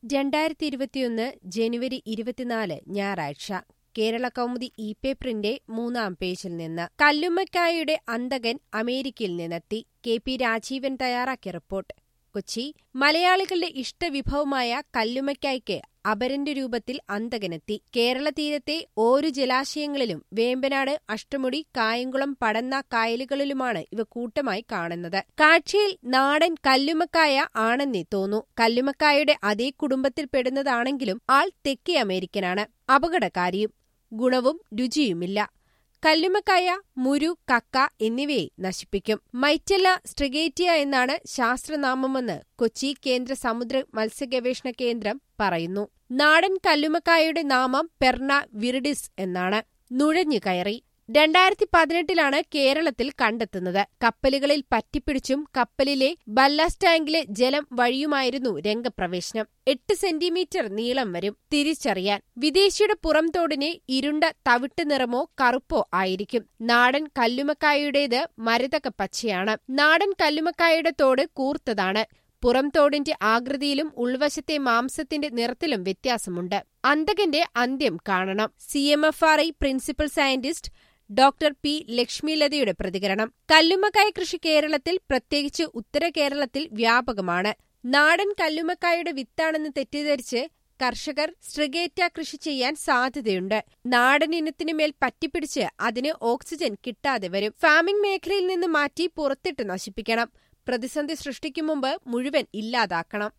രണ്ടായിരത്തി ഇരുപത്തിയൊന്ന് ജനുവരി ഇരുപത്തിനാല് ഞായറാഴ്ച കേരള കൗമുദി ഇ പേപ്പറിന്റെ മൂന്നാം പേജിൽ നിന്ന് കല്ലുമ്മക്കായുടെ അന്തകൻ അമേരിക്കയിൽ നിന്നെത്തി കെ പി രാജീവൻ തയ്യാറാക്കിയ റിപ്പോർട്ട് കൊച്ചി മലയാളികളുടെ ഇഷ്ടവിഭവമായ കല്ലുമ്മക്കായ്ക്ക് അപരന്റെ രൂപത്തിൽ അന്തകനെത്തി കേരള തീരത്തെ ഓരോ ജലാശയങ്ങളിലും വേമ്പനാട് അഷ്ടമുടി കായംകുളം പടന്ന കായലുകളിലുമാണ് ഇവ കൂട്ടമായി കാണുന്നത് കാഴ്ചയിൽ നാടൻ കല്ലുമക്കായ ആണെന്നേ തോന്നൂ കല്ലുമക്കായുടെ അതേ കുടുംബത്തിൽപ്പെടുന്നതാണെങ്കിലും ആൾ തെക്കേ അമേരിക്കനാണ് അപകടകാരിയും ഗുണവും രുചിയുമില്ല കല്ലുമക്കായ മുരു കക്ക എന്നിവയെ നശിപ്പിക്കും മൈറ്റല്ല സ്ട്രിഗേറ്റിയ എന്നാണ് ശാസ്ത്രനാമമെന്ന് കൊച്ചി കേന്ദ്ര സമുദ്ര മത്സ്യഗവേഷണ കേന്ദ്രം പറയുന്നു നാടൻ കല്ലുമക്കായയുടെ നാമം പെർണ വിറിഡിസ് എന്നാണ് നുഴഞ്ഞു കയറി രണ്ടായിരത്തി പതിനെട്ടിലാണ് കേരളത്തിൽ കണ്ടെത്തുന്നത് കപ്പലുകളിൽ പറ്റിപ്പിടിച്ചും കപ്പലിലെ ബല്ലാസ്റ്റ് ടാങ്കിലെ ജലം വഴിയുമായിരുന്നു രംഗപ്രവേശനം എട്ട് സെന്റിമീറ്റർ നീളം വരും തിരിച്ചറിയാൻ വിദേശിയുടെ പുറംതോടിന് ഇരുണ്ട തവിട്ട് നിറമോ കറുപ്പോ ആയിരിക്കും നാടൻ കല്ലുമക്കായയുടേത് മരതക പച്ചയാണ് നാടൻ കല്ലുമക്കായയുടെ തോട് കൂർത്തതാണ് പുറംതോടിന്റെ ആകൃതിയിലും ഉൾവശത്തെ മാംസത്തിന്റെ നിറത്തിലും വ്യത്യാസമുണ്ട് അന്തകന്റെ അന്ത്യം കാണണം C M F R I principal scientist doctor P ലക്ഷ്മിലതയുടെ പ്രതികരണം കല്ലുമ്മക്കായ കൃഷി കേരളത്തിൽ പ്രത്യേകിച്ച് ഉത്തര കേരളത്തിൽ വ്യാപകമാണ് നാടൻ കല്ലുമ്മക്കായുടെ വിത്താണെന്ന് തെറ്റിദ്ധരിച്ച് കർഷകർ സ്ട്രിഗേറ്റ കൃഷി ചെയ്യാൻ സാധ്യതയുണ്ട് നാടൻ ഇനത്തിനു മേൽ പറ്റിപ്പിടിച്ച് അതിന് ഓക്സിജൻ കിട്ടാതെ വരും ഫാമിംഗ് മേഖലയിൽ നിന്ന് മാറ്റി പുറത്തിട്ട് നശിപ്പിക്കണം പ്രതിസന്ധി സൃഷ്ടിക്കും മുമ്പ് മുഴുവൻ ഇല്ലാതാക്കണം